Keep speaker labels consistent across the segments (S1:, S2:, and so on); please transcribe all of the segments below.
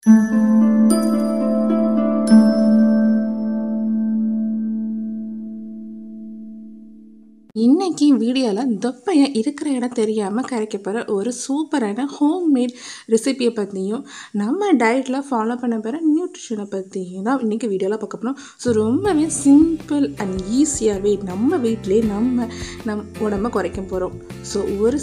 S1: இன்னைக்கு வீடியோவில் தொப்பையன் இருக்கிற இடம் தெரியாமல் கரைக்க போகிற ஒரு சூப்பரான ஹோம்மேட் ரெசிபியை பற்றியும் நம்ம டயட்டில் ஃபாலோ பண்ண போகிற நியூட்ரிஷனை பற்றியும் தான் இன்றைக்கி வீடியோவில் பார்க்க போகிறோம் ஸோ ரொம்பவே சிம்பிள் அண்ட் ஈஸியாகவே நம்ம வீட்டிலே நம்ம நம் உடம்ப குறைக்க போகிறோம் ஸோ ஒரு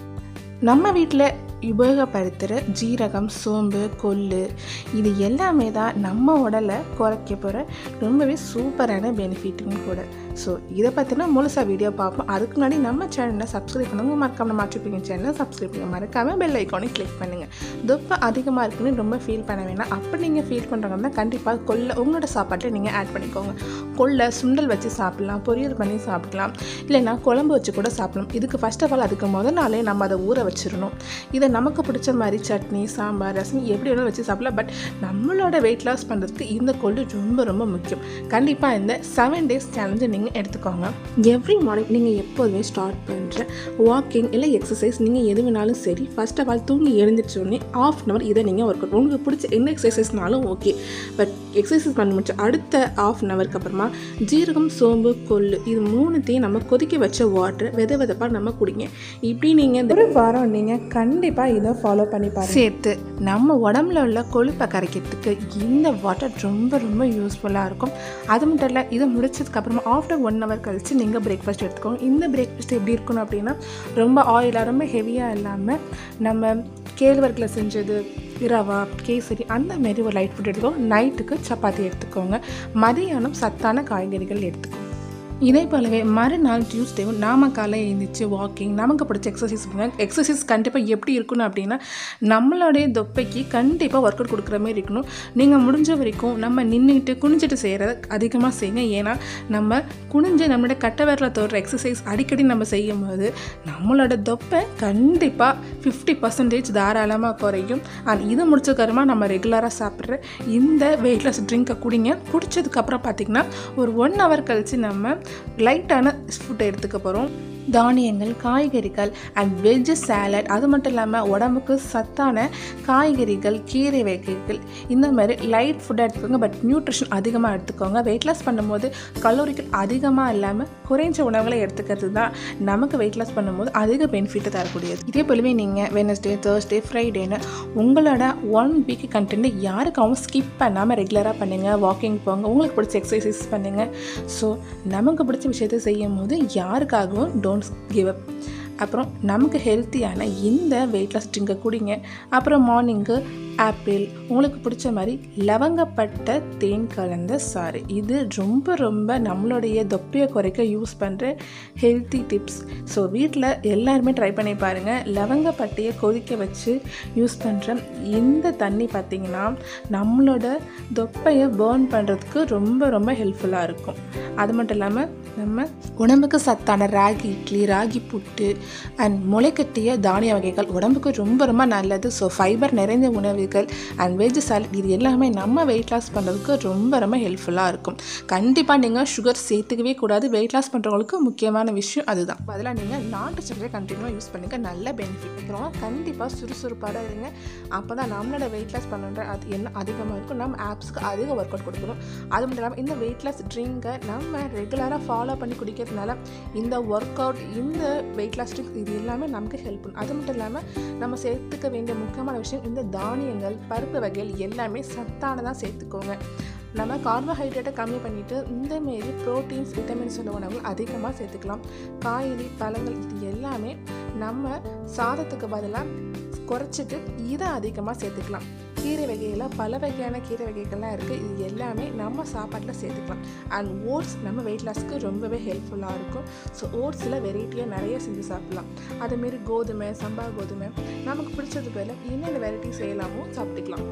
S1: நம்ம வீட்டில் உபயோகப்படுத்துகிற ஜீரகம் சோம்பு கொள்ளு இது எல்லாமே தான் நம்ம உடலை குறைக்க போகிற ரொம்பவே சூப்பரான பெனிஃபிட்டும் கூட ஸோ இதை பற்றின முழுசாக வீடியோ பார்ப்போம் அதுக்கு முன்னாடி நம்ம சேனலை சப்ஸ்கிரைப் பண்ணுங்க மறக்காம மாற்றிப்பீங்க சேனலை சப்ஸ்கிரைப் பண்ணுங்க மறக்காமல் பெல் ஐக்கானை கிளிக் பண்ணுங்கள் தொப்பை அதிகமாக இருக்குன்னு ரொம்ப ஃபீல் பண்ண வேணாம் அப்படி நீங்கள் ஃபீல் பண்ணுறாங்கன்னா கண்டிப்பாக கொள்ளை உங்களோட சாப்பாட்டை நீங்கள் ஆட் பண்ணிக்கோங்க கொள்ளை சுண்டல் வச்சு சாப்பிட்லாம் பொரியல் பண்ணி சாப்பிடலாம் இல்லைன்னா குழம்பு வச்சு கூட சாப்பிடலாம் இதுக்கு ஃபர்ஸ்ட் ஆஃப் ஆல் அதுக்கு முதல் நாளே நம்ம அதை ஊற வச்சிடணும் இதை நமக்கு பிடிச்ச மாதிரி சட்னி சாம்பார் ரசம் எப்படி வேணாலும் வச்சு சாப்பிடலாம் பட் நம்மளோட வெயிட் லாஸ் பண்ணுறதுக்கு இந்த கொள்ளு ரொம்ப ரொம்ப முக்கியம் கண்டிப்பாக இந்த செவன் டேஸ் சேலஞ்சை நீங்கள் எடுத்துக்கோங்க எவ்ரி மார்னிங் நீங்கள் எப்போதுமே ஸ்டார்ட் பண்ணுற வாக்கிங் இல்லை எக்ஸசைஸ் நீங்கள் எது வேணாலும் சரி ஃபர்ஸ்ட் ஆஃப் ஆல் தூங்கி எழுந்திரிச்சோடனே ஆஃப் அன் அவர் இதை நீங்கள் ஒர்க் அவுட் உங்களுக்கு பிடிச்ச என்ன எக்ஸசைஸ்னாலும் ஓகே பட் எக்ஸசைஸ் பண்ண முடிச்ச அடுத்த ஆஃப் அன் ஹவருக்கு அப்புறமா ஜீரகம் சோம்பு கொள்ளு இது மூணுத்தையும் நம்ம கொதிக்க வச்ச வாட்டர் வித விதப்பாக நம்ம குடிங்க இப்படி நீங்கள் ஒரு வாரம் நீங்கள் கண்டிப்பாக இதை ஃபாலோ பண்ணி பாருங்க சேர்த்து நம்ம உடம்புல உள்ள கொழுப்பை கரைக்கிறதுக்கு இந்த வாட்டர் ரொம்ப ரொம்ப யூஸ்ஃபுல்லாக இருக்கும் அது மட்டும் இல்லை இதை முடிச்சதுக்கப்புறமா ஆஃப்டர் ஒன் ஹவர் கழித்து நீங்கள் பிரேக்ஃபாஸ்ட் எடுத்துக்கோங்க இந்த பிரேக்ஃபாஸ்ட் எப்படி இருக்கணும் அப்படின்னா ரொம்ப ஆயிலாக ரொம்ப ஹெவியாக இல்லாமல் நம்ம கேழ்வரகில் செஞ்சது ரவா கேசரி அந்த மாரி ஒரு லைட் ஃபுட் எடுத்துக்கோங்க நைட்டுக்கு சப்பாத்தி எடுத்துக்கோங்க மதியானம் சத்தான காய்கறிகள் எடுத்துக்கோங்க இதே போலவே மறுநாள் டியூஸ்டேவும் நாம காலை எழுந்திரிச்சு வாக்கிங் நமக்கு பிடிச்ச எக்ஸசைஸ் பண்ணுங்க எக்ஸசைஸ் கண்டிப்பாக எப்படி இருக்கணும் அப்படின்னா நம்மளுடைய தொப்பைக்கு கண்டிப்பாக ஒர்க் அவுட் கொடுக்குற மாதிரி இருக்கணும் நீங்கள் முடிஞ்ச வரைக்கும் நம்ம நின்றுட்டு குனிஞ்சிட்டு செய்கிறத அதிகமாக செய்யுங்க ஏன்னா நம்ம குனிஞ்சு நம்மளோட கட்ட விரல தோற எக்ஸசைஸ் அடிக்கடி நம்ம செய்யும் போது நம்மளோட தொப்பை கண்டிப்பாக ஃபிஃப்டி பர்சன்டேஜ் தாராளமாக குறையும் அண்ட் இது முடிச்சதுக்கப்புறமா நம்ம ரெகுலராக சாப்பிட்ற இந்த வெயிட்லெஸ் ட்ரிங்கை குடிங்க குடிச்சதுக்கப்புறம் பார்த்திங்கன்னா ஒரு ஒன் ஹவர் கழித்து நம்ம லைட்டான ஃபுட்டை எடுத்துக்க போகிறோம் தானியங்கள் காய்கறிகள் அண்ட் வெஜ் சாலட் அது மட்டும் இல்லாமல் உடம்புக்கு சத்தான காய்கறிகள் கீரை வகைகள் இந்த மாதிரி லைட் ஃபுட்டாக எடுத்துக்கோங்க பட் நியூட்ரிஷன் அதிகமாக எடுத்துக்கோங்க வெயிட் லாஸ் பண்ணும்போது கலோரிகள் அதிகமாக இல்லாமல் குறைஞ்ச உணவுகளை எடுத்துக்கிறது தான் நமக்கு வெயிட் லாஸ் பண்ணும்போது அதிக பெனிஃபிட்டை தரக்கூடியது இதே போலவே நீங்கள் வெனஸ்டே தேர்ஸ்டே ஃப்ரைடேன்னு உங்களோட ஒன் வீக் கண்டென்ட்டை யாருக்காகவும் ஸ்கிப் பண்ணாமல் ரெகுலராக பண்ணுங்கள் வாக்கிங் போங்க உங்களுக்கு பிடிச்ச எக்ஸசைஸ் பண்ணுங்கள் ஸோ நமக்கு பிடிச்ச விஷயத்தை செய்யும் போது யாருக்காகவும் டோன்ட் கிவ் அப் அப்புறம் நமக்கு ஹெல்த்தியான இந்த வெயிட் லாஸ் ட்ரிங்கை குடிங்க அப்புறம் மார்னிங்கு ஆப்பிள் உங்களுக்கு பிடிச்ச மாதிரி லவங்கப்பட்ட தேன் கலந்த சாறு இது ரொம்ப ரொம்ப நம்மளுடைய தொப்பையை குறைக்க யூஸ் பண்ணுற ஹெல்த்தி டிப்ஸ் ஸோ வீட்டில் எல்லாருமே ட்ரை பண்ணி பாருங்கள் லவங்கப்பட்டையை கொதிக்க வச்சு யூஸ் பண்ணுற இந்த தண்ணி பார்த்திங்கன்னா நம்மளோட தொப்பையை பேர்ன் பண்ணுறதுக்கு ரொம்ப ரொம்ப ஹெல்ப்ஃபுல்லாக இருக்கும் அது மட்டும் இல்லாமல் நம்ம உடம்புக்கு சத்தான ராகி இட்லி ராகி புட்டு அண்ட் முளைக்கட்டிய தானிய வகைகள் உடம்புக்கு ரொம்ப ரொம்ப நல்லது ஸோ ஃபைபர் நிறைந்த உணவுகள் அண்ட் வெஜ் சாலட் இது எல்லாமே நம்ம வெயிட் லாஸ் பண்ணுறதுக்கு ரொம்ப ரொம்ப ஹெல்ப்ஃபுல்லாக இருக்கும் கண்டிப்பாக நீங்கள் சுகர் சேர்த்துக்கவே கூடாது வெயிட் லாஸ் பண்ணுறவங்களுக்கு முக்கியமான விஷயம் அதுதான் பதிலாக நீங்கள் நாட்டு சக்கரை கண்டினியூவாக யூஸ் பண்ணுங்க நல்ல பெனிஃபிட் இருக்கிறவங்க கண்டிப்பாக சுறுசுறுப்பாக இருங்க அப்போ தான் நம்மளோட வெயிட் லாஸ் பண்ணுற அது என்ன அதிகமாக இருக்கும் நம்ம ஆப்ஸ்க்கு அதிக ஒர்க் அவுட் கொடுக்கணும் அது மட்டும் இல்லாமல் இந்த வெயிட் லாஸ் ட்ரிங்கை நம்ம ரெகுலராக ஃபாலோ பண்ணி குடிக்கிறதுனால இந்த ஒர்க் அவுட் இந்த வெயிட் லாஸ் ட்ரிங்க் இது எல்லாமே நமக்கு ஹெல்ப் பண்ணும் அது மட்டும் இல்லாமல் நம்ம சேர்த்துக்க வேண்டிய முக்கியமான விஷயம் இந்த தானியங்கள் பருப்பு வகைகள் எல்லாமே சத்தானதாக சேர்த்துக்கோங்க நம்ம கார்போஹைட்ரேட்டை கம்மி பண்ணிவிட்டு இந்தமாரி ப்ரோட்டீன்ஸ் விட்டமின்ஸ் உள்ள உணவுகள் அதிகமாக சேர்த்துக்கலாம் காய்கறி பழங்கள் இது எல்லாமே நம்ம சாதத்துக்கு பதிலாக குறைச்சிட்டு இதை அதிகமாக சேர்த்துக்கலாம் கீரை வகையில் பல வகையான கீரை வகைகள்லாம் இருக்குது இது எல்லாமே நம்ம சாப்பாட்டில் சேர்த்துக்கலாம் அண்ட் ஓட்ஸ் நம்ம வெயிட் லாஸ்க்கு ரொம்பவே ஹெல்ப்ஃபுல்லாக இருக்கும் ஸோ ஓட்ஸில் வெரைட்டியாக நிறைய செஞ்சு சாப்பிட்லாம் அதேமாரி கோதுமை சம்பா கோதுமை நமக்கு பிடிச்சது பேரில் என்னென்ன வெரைட்டி செய்யலாமோ சாப்பிட்டுக்கலாம்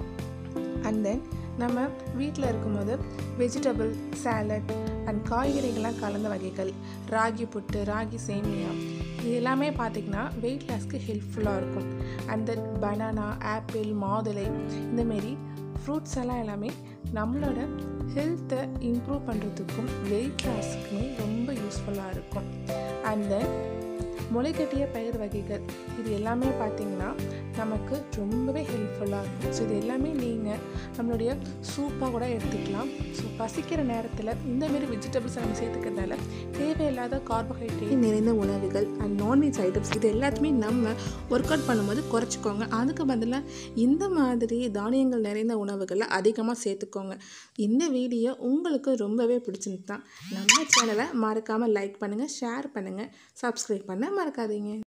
S1: அண்ட் தென் நம்ம வீட்டில் இருக்கும்போது வெஜிடபிள் சாலட் அண்ட் காய்கறிகள்லாம் கலந்த வகைகள் ராகி புட்டு ராகி சேமியா இது எல்லாமே பார்த்திங்கன்னா வெயிட் லாஸ்க்கு ஹெல்ப்ஃபுல்லாக இருக்கும் அண்ட் தென் பனானா ஆப்பிள் மாதுளை இந்தமாரி ஃப்ரூட்ஸ் எல்லாம் எல்லாமே நம்மளோட ஹெல்த்தை இம்ப்ரூவ் பண்ணுறதுக்கும் வெயிட் லாஸ்க்குமே ரொம்ப யூஸ்ஃபுல்லாக இருக்கும் அண்ட் தென் முளைக்கட்டிய பயிர் வகைகள் இது எல்லாமே பார்த்தீங்கன்னா நமக்கு ரொம்பவே ஹெல்ப்ஃபுல்லாக இருக்கும் ஸோ இது எல்லாமே நீங்கள் நம்மளுடைய சூப்பாக கூட எடுத்துக்கலாம் ஸோ பசிக்கிற நேரத்தில் இந்தமாரி வெஜிடபிள்ஸை நம்ம சேர்த்துக்கிறதால தேவையில்லாத கார்போஹைட்ரேட் நிறைந்த உணவுகள் அண்ட் நான்வெஜ் ஐட்டம்ஸ் இது எல்லாத்தையுமே நம்ம ஒர்க் அவுட் பண்ணும்போது குறைச்சிக்கோங்க அதுக்கு பதிலாக இந்த மாதிரி தானியங்கள் நிறைந்த உணவுகளை அதிகமாக சேர்த்துக்கோங்க இந்த வீடியோ உங்களுக்கு ரொம்பவே பிடிச்சிருந்தா நம்ம சேனலை மறக்காமல் லைக் பண்ணுங்கள் ஷேர் பண்ணுங்கள் சப்ஸ்கிரைப் பண்ண மறக்காதீங்க